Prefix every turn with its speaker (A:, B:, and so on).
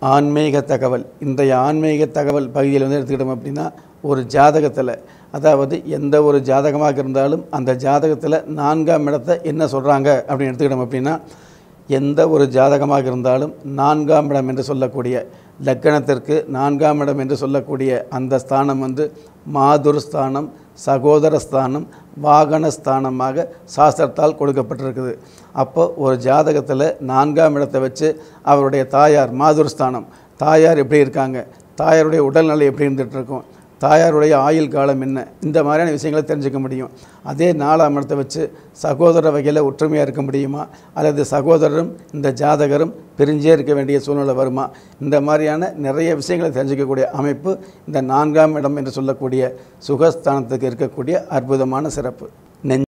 A: ஆன்மீக தகவல் இன்றைய ஆன்மீக தகவல் பகுதியில் வந்து எடுத்துக்கிட்டோம் அப்படின்னா ஒரு ஜாதகத்தில் அதாவது எந்த ஒரு ஜாதகமாக இருந்தாலும் அந்த ஜாதகத்தில் நான்காம் இடத்தை என்ன சொல்கிறாங்க அப்படின்னு எடுத்துக்கிட்டோம் அப்படின்னா எந்த ஒரு ஜாதகமாக இருந்தாலும் நான்காம் இடம் என்று சொல்லக்கூடிய லக்கணத்திற்கு நான்காம் இடம் என்று சொல்லக்கூடிய அந்த ஸ்தானம் வந்து மாதுர் ஸ்தானம் சகோதர ஸ்தானம் வாகன ஸ்தானமாக சாஸ்திரத்தால் கொடுக்கப்பட்டிருக்குது அப்போ ஒரு ஜாதகத்தில் நான்காம் இடத்தை வச்சு அவருடைய தாயார் மாதுர் ஸ்தானம் தாயார் எப்படி இருக்காங்க தாயாருடைய உடல்நிலை எப்படி இருந்துகிட்டு இருக்கும் தாயாருடைய ஆயுள் காலம் என்ன இந்த மாதிரியான விஷயங்களை தெரிஞ்சுக்க முடியும் அதே நாலாம் இடத்தை வச்சு சகோதர வகையில் ஒற்றுமையாக இருக்க முடியுமா அல்லது சகோதரரும் இந்த ஜாதகரும் பிரிஞ்சே இருக்க வேண்டிய சூழ்நிலை வருமா இந்த மாதிரியான நிறைய விஷயங்களை தெரிஞ்சுக்கக்கூடிய அமைப்பு இந்த நான்காம் இடம் என்று சொல்லக்கூடிய சுகஸ்தானத்துக்கு இருக்கக்கூடிய அற்புதமான சிறப்பு நெஞ்ச